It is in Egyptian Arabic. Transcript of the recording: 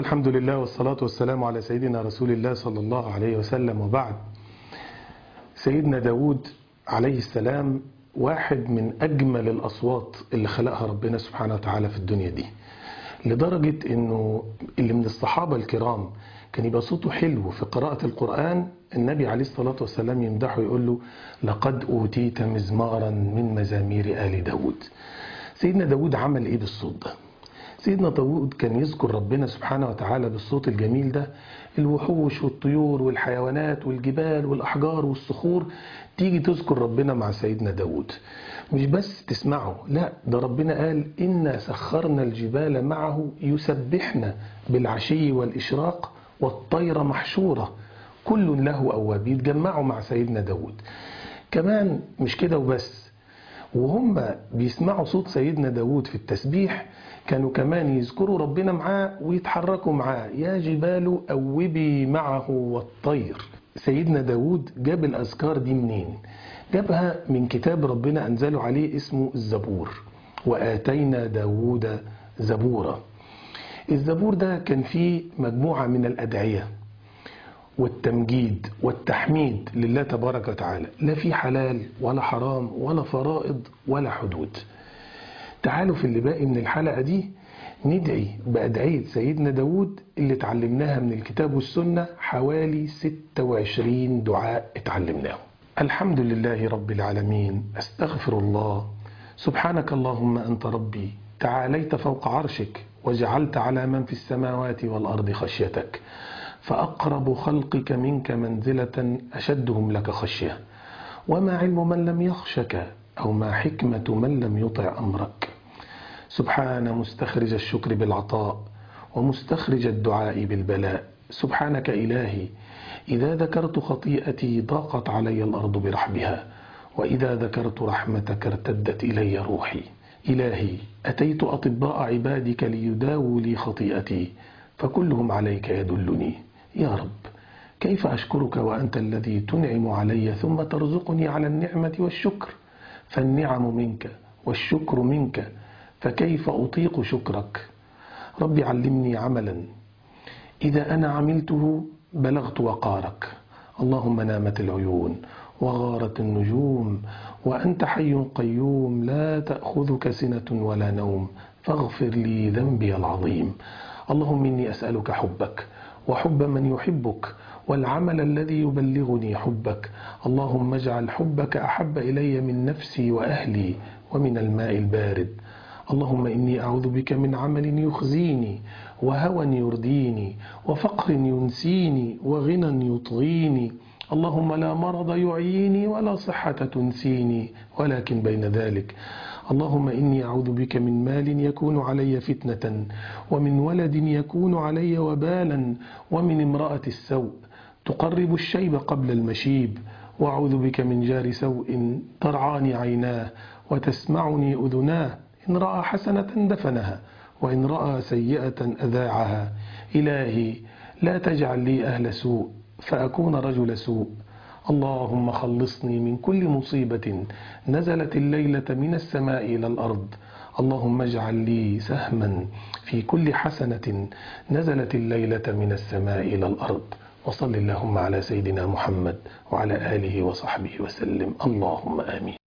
والحمد لله والصلاة والسلام على سيدنا رسول الله صلى الله عليه وسلم وبعد سيدنا داود عليه السلام واحد من أجمل الأصوات اللي خلقها ربنا سبحانه وتعالى في الدنيا دي لدرجة أنه اللي من الصحابة الكرام كان يبقى صوته حلو في قراءة القرآن النبي عليه الصلاة والسلام يمدحه يقول له لقد أوتيت مزمارا من مزامير آل داود سيدنا داود عمل إيه بالصوت ده سيدنا داود كان يذكر ربنا سبحانه وتعالى بالصوت الجميل ده الوحوش والطيور والحيوانات والجبال والأحجار والصخور تيجي تذكر ربنا مع سيدنا داود مش بس تسمعه لا ده ربنا قال إنا سخرنا الجبال معه يسبحنا بالعشي والإشراق والطير محشورة كل له أواب يتجمعوا مع سيدنا داود كمان مش كده وبس وهم بيسمعوا صوت سيدنا داود في التسبيح كانوا كمان يذكروا ربنا معاه ويتحركوا معاه يا جبال أوبي معه والطير سيدنا داود جاب الأذكار دي منين جابها من كتاب ربنا أنزله عليه اسمه الزبور وآتينا داود زبورا الزبور ده كان فيه مجموعة من الأدعية والتمجيد والتحميد لله تبارك وتعالى لا في حلال ولا حرام ولا فرائض ولا حدود تعالوا في اللي باقي من الحلقة دي ندعي بأدعية سيدنا داود اللي اتعلمناها من الكتاب والسنة حوالي 26 دعاء اتعلمناه الحمد لله رب العالمين استغفر الله سبحانك اللهم أنت ربي تعاليت فوق عرشك وجعلت على من في السماوات والأرض خشيتك فأقرب خلقك منك منزلة أشدهم لك خشية وما علم من لم يخشك أو ما حكمة من لم يطع أمرك سبحان مستخرج الشكر بالعطاء ومستخرج الدعاء بالبلاء سبحانك إلهي إذا ذكرت خطيئتي ضاقت علي الأرض برحبها وإذا ذكرت رحمتك ارتدت إلي روحي إلهي أتيت أطباء عبادك ليداووا لي خطيئتي فكلهم عليك يدلني يا رب كيف أشكرك وأنت الذي تنعم علي ثم ترزقني على النعمة والشكر فالنعم منك والشكر منك فكيف أطيق شكرك رب علمني عملا إذا أنا عملته بلغت وقارك اللهم نامت العيون وغارت النجوم وأنت حي قيوم لا تأخذك سنة ولا نوم فاغفر لي ذنبي العظيم اللهم إني أسألك حبك وحب من يحبك والعمل الذي يبلغني حبك اللهم اجعل حبك أحب إلي من نفسي وأهلي ومن الماء البارد اللهم إني أعوذ بك من عمل يخزيني وهوى يرديني وفقر ينسيني وغنى يطغيني اللهم لا مرض يعييني ولا صحة تنسيني ولكن بين ذلك اللهم إني أعوذ بك من مال يكون علي فتنة ومن ولد يكون علي وبالا ومن امرأة السوء تقرب الشيب قبل المشيب وأعوذ بك من جار سوء ترعاني عيناه وتسمعني أذناه إن رأى حسنة دفنها وإن رأى سيئة أذاعها إلهي لا تجعل لي أهل سوء فأكون رجل سوء اللهم خلصني من كل مصيبة نزلت الليلة من السماء إلى الأرض اللهم اجعل لي سهما في كل حسنة نزلت الليلة من السماء إلى الأرض وصل اللهم على سيدنا محمد وعلى آله وصحبه وسلم اللهم آمين